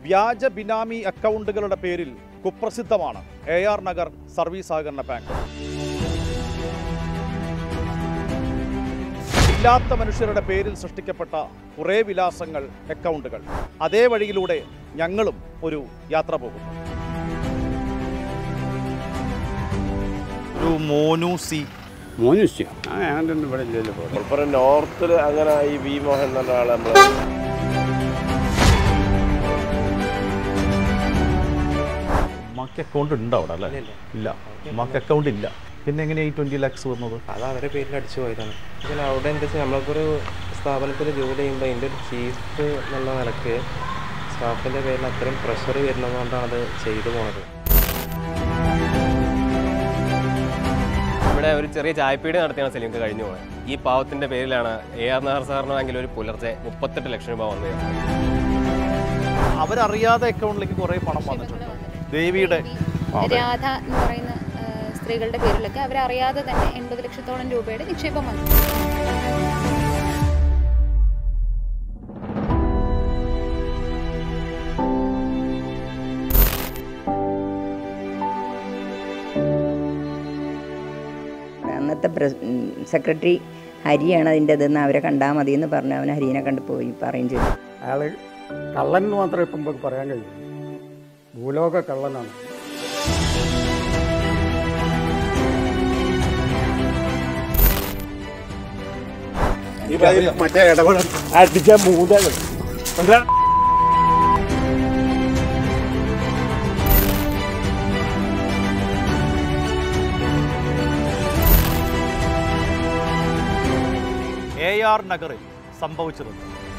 വ്യാജ ബിനാമി അക്കൗണ്ടുകളുടെ പേരിൽ കുപ്രസിദ്ധമാണ് എ ആർ നഗർ സർവീസ് സഹകരണ ബാങ്ക് ഇല്ലാത്ത മനുഷ്യരുടെ പേരിൽ സൃഷ്ടിക്കപ്പെട്ട കുറേ വിലാസങ്ങൾ അക്കൗണ്ടുകൾ അതേ വഴിയിലൂടെ ഞങ്ങളും ഒരു യാത്ര പോകും ഒരു മോനു സി മോനുഷ്യ ആ അങ്ങനൊന്നും ഇവിടെ ഇല്ലല്ലോ പോലെ മലപ്പുറം നോർത്തിൽ അങ്ങനെ ഈ വി മോഹൻ എന്ന് പറഞ്ഞ ആളെ നമ്മൾ ഉമ്മാക്ക് അക്കൗണ്ട് ഉണ്ടോ അവിടെ അല്ലേ ഇല്ല ഉമ്മാക്ക് അക്കൗണ്ട് ഇല്ല പിന്നെ എങ്ങനെയാണ് ഈ ട്വൻറ്റി ലാക്സ് വന്നത് അത് അവരെ പേരിൽ അടിച്ചു പോയതാണ് പിന്നെ അവിടെ എന്താ വെച്ചാൽ നമ്മൾക്കൊരു സ്ഥാപനത്തിൽ ജോലി ചെയ്യുമ്പോൾ അതിൻ്റെ ഒരു ചീഫ് എന്നുള്ള നിലക്ക് സ്റ്റാഫിൻ്റെ പേരിൽ അത്രയും പ്രഷർ വരുന്നതുകൊണ്ടാണ് അത് ചെയ്തു പോണത് ഇവിടെ ഒരു ചെറിയ ചായപ്പീടി നടത്തിയാണ് സലീംക്ക് കഴിഞ്ഞു പോയത് ഈ പാവത്തിന്റെ പേരിലാണ് എ ആർ നായർ സാറിന് ബാങ്കിൽ ഒരു പുലർച്ചെ മുപ്പത്തെട്ട് ലക്ഷം രൂപ വന്നു ചേർന്നത്. അവരറിയാതെ അക്കൗണ്ടിലേക്ക് കുറേ പണം വന്നിട്ടുണ്ട് ദേവിയുടെ രാധ എന്ന് പറയുന്ന ആ, സ്ത്രീകളുടെ പേരിലൊക്കെ അവരറിയാതെ തന്നെ എൺപത് ലക്ഷത്തോളം രൂപയുടെ നിക്ഷേപം വന്നു അന്നത്തെ പ്രസ് സെക്രട്ടറി ഹരിയാണ് അതിൻ്റെ ഇതെന്ന് അവരെ കണ്ടാൽ മതി എന്ന് പറഞ്ഞു അവൻ ഹരിനെ കണ്ട് പോയി പറയും ചെയ്തു അയാൾ കള്ളൻ എന്ന് മാത്രമേ ഇപ്പം നമുക്ക് പറയാൻ കഴിയൂ ഭൂലോക കള്ളനാണ് മറ്റേ ഇടപെടൽ അടിച്ച മൂന്നാണ് എ ആർ നഗറിൽ സംഭവിച്ചത്